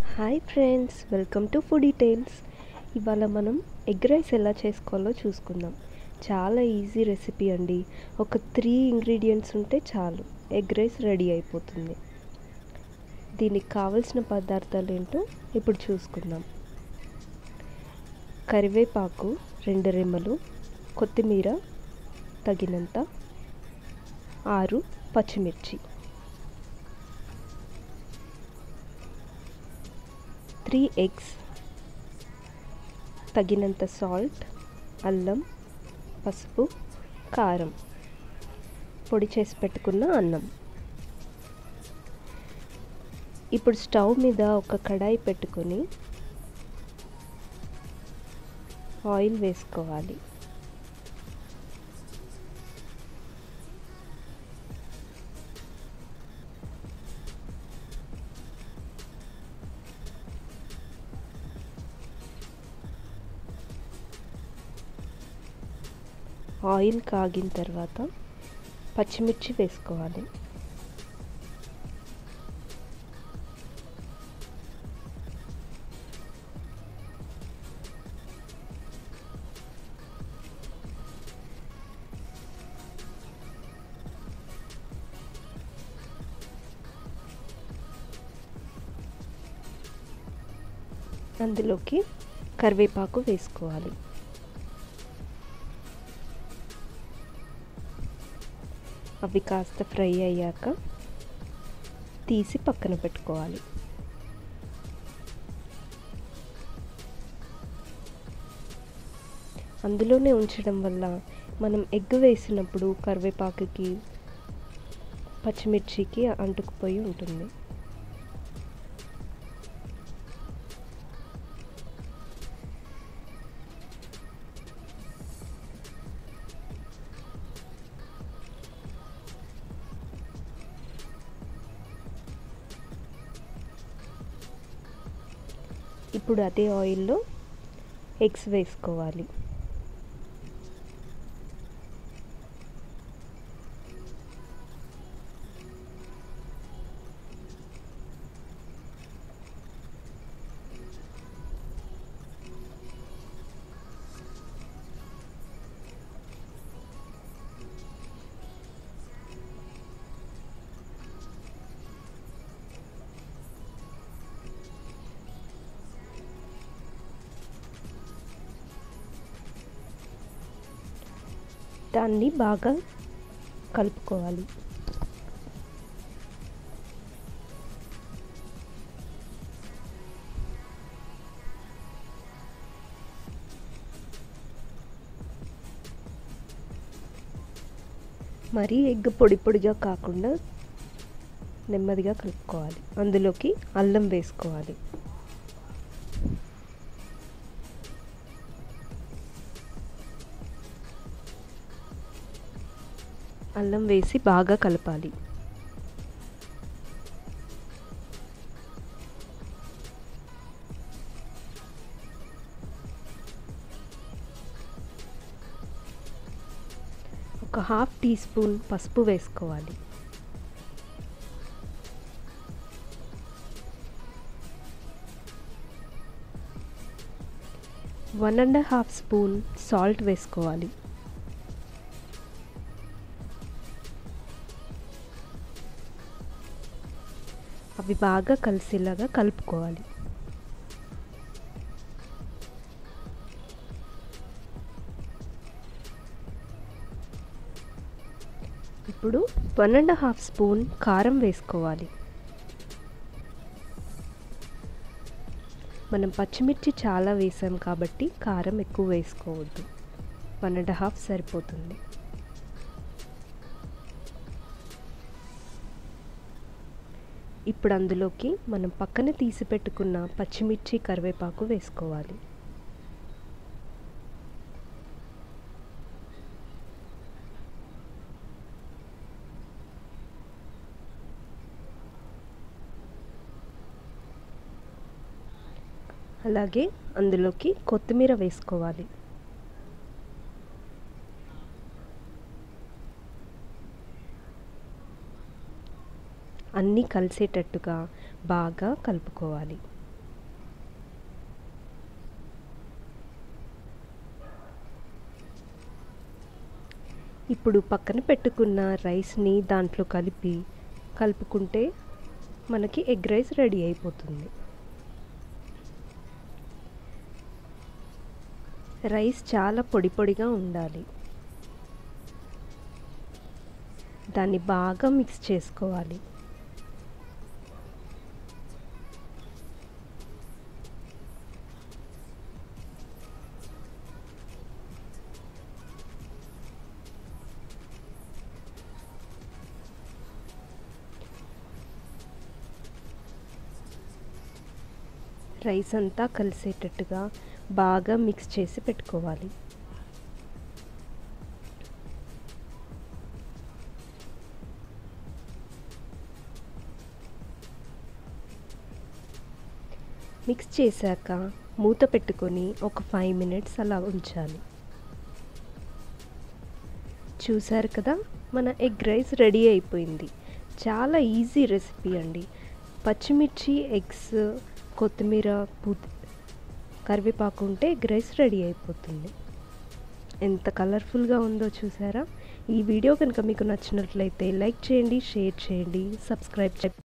hi friends welcome to food details ఇవాళ మనం egg rice ఎలా చేసుకోవాలో చూసుకుందాం చాలా ఈజీ రెసిపీ అండి ఒక త్రీ ఇంగ్రీడియంట్స్ ఉంటే చాలు ఎగ్ రైస్ రెడీ అయిపోతుంది దీనికి కావలసిన పదార్థాలు ఏంటో ఇప్పుడు చూసుకుందాం కరివేపాకు రెండు రెమ్మలు కొత్తిమీర తగినంత ఆరు పచ్చిమిర్చి త్రీ ఎగ్స్ తగినంత సాల్ట్ అల్లం పసుపు కారం పొడి చేసి పెట్టుకున్న అన్నం ఇప్పుడు స్టవ్ మీద ఒక కడాయి పెట్టుకొని ఆయిల్ వేసుకోవాలి ఆయిల్ కాగిన తర్వాత పచ్చిమిర్చి వేసుకోవాలి అందులోకి కరివేపాకు వేసుకోవాలి అవి కాస్త ఫ్రై అయ్యాక తీసి పక్కన పెట్టుకోవాలి అందులోనే ఉంచడం వల్ల మనం ఎగ్ వేసినప్పుడు కరివేపాకుకి పచ్చిమిర్చికి అంటుకుపోయి ఉంటుంది ఇప్పుడు అదే ఆయిల్లో ఎగ్స్ వేసుకోవాలి దాన్ని బాగా కలుపుకోవాలి మరీ ఎగ్ పొడి పొడిగా కాకుండా నెమ్మదిగా కలుపుకోవాలి అందులోకి అల్లం వేసుకోవాలి అల్లం వేసి బాగా కలపాలి ఒక హాఫ్ టీ స్పూన్ పసుపు వేసుకోవాలి one and half spoon salt వేసుకోవాలి అవి బాగా కలిసేలాగా కలుపుకోవాలి ఇప్పుడు వన్ అండ్ హాఫ్ స్పూన్ కారం వేసుకోవాలి మనం పచ్చిమిర్చి చాలా వేసాం కాబట్టి కారం ఎక్కువ వేసుకోవద్దు వన్ అండ్ హాఫ్ సరిపోతుంది ఇప్పుడు అందులోకి మనం పక్కన తీసి పెట్టుకున్న పచ్చిమిర్చి కరివేపాకు వేసుకోవాలి అలాగే అందులోకి కొత్తిమీర వేసుకోవాలి అన్నీ కలిసేటట్టుగా బాగా కలుపుకోవాలి ఇప్పుడు పక్కన పెట్టుకున్న రైస్ని దాంట్లో కలిపి కలుపుకుంటే మనకి ఎగ్ రైస్ రెడీ అయిపోతుంది రైస్ చాలా పొడి పొడిగా ఉండాలి దాన్ని బాగా మిక్స్ చేసుకోవాలి రైస్ అంతా కలిసేటట్టుగా బాగా మిక్స్ చేసి పెట్టుకోవాలి మిక్స్ చేశాక మూత పెట్టుకొని ఒక ఫైవ్ మినిట్స్ అలా ఉంచాలి చూసారు కదా మన ఎగ్ రైస్ రెడీ అయిపోయింది చాలా ఈజీ రెసిపీ అండి పచ్చిమిర్చి ఎగ్స్ కొత్తిమీర పుదీ కరివేపాకు ఉంటే ఎగ్ రైస్ రెడీ అయిపోతుంది ఎంత కలర్ఫుల్గా ఉందో చూసారా ఈ వీడియో కనుక మీకు నచ్చినట్లయితే లైక్ చేయండి షేర్ చేయండి సబ్స్క్రైబ్ చేయండి